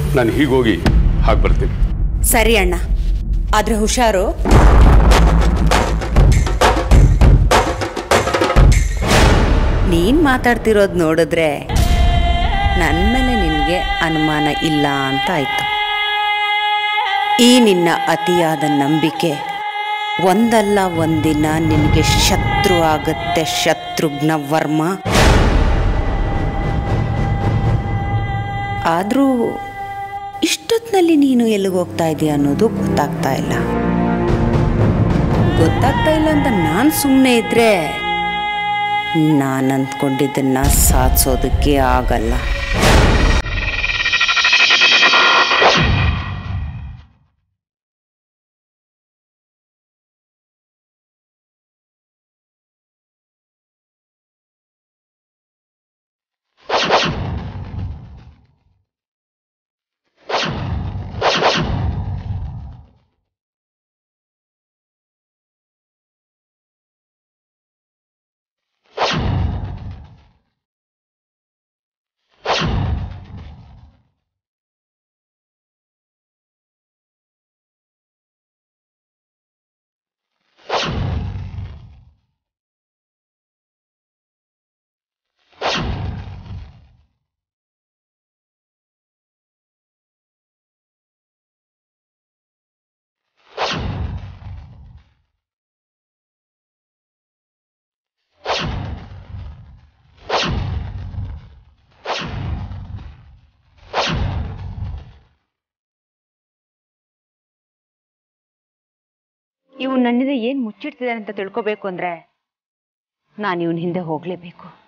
ನಾನು ಹೀಗೋಗಿ ಹಾಗೆ ಬರ್ತೀನಿ ಸರಿ ಅಣ್ಣ ಆದ್ರೆ ಹುಷಾರು ನೀನ್ ಮಾತಾಡ್ತಿರೋದು ನೋಡಿದ್ರೆ ನನ್ನ ಮೇಲೆ ನಿನಗೆ ಅನುಮಾನ ಇಲ್ಲ ಅಂತ ಆಯ್ತು ಈ ನಿನ್ನ ಅತಿಯಾದ ನಂಬಿಕೆ ಒಂದಲ್ಲ ಒಂದಿನ ನಿನಗೆ ಶತ್ರು ಆಗುತ್ತೆ ಶತ್ರುಘ್ನ ವರ್ಮ ಆದರೂ ಇಷ್ಟೊತ್ತಿನಲ್ಲಿ ನೀನು ಎಲ್ಲಿಗೆ ಹೋಗ್ತಾ ಇದೀಯ ಅನ್ನೋದು ಗೊತ್ತಾಗ್ತಾ ಇಲ್ಲ ಗೊತ್ತಾಗ್ತಾ ಇಲ್ಲ ಅಂತ ನಾನು ಸುಮ್ಮನೆ ಇದ್ರೆ ನಾನು ಅಂದ್ಕೊಂಡಿದ್ದನ್ನ ಸಾಧಿಸೋದಕ್ಕೆ ಆಗಲ್ಲ ಇವು ನನ್ನಿಂದ ಏನು ಮುಚ್ಚಿಡ್ತಿದೆ ಅಂತ ತಿಳ್ಕೊಬೇಕು ಅಂದ್ರೆ ನಾನು ಇವನ ಹಿಂದೆ ಹೋಗಲೇಬೇಕು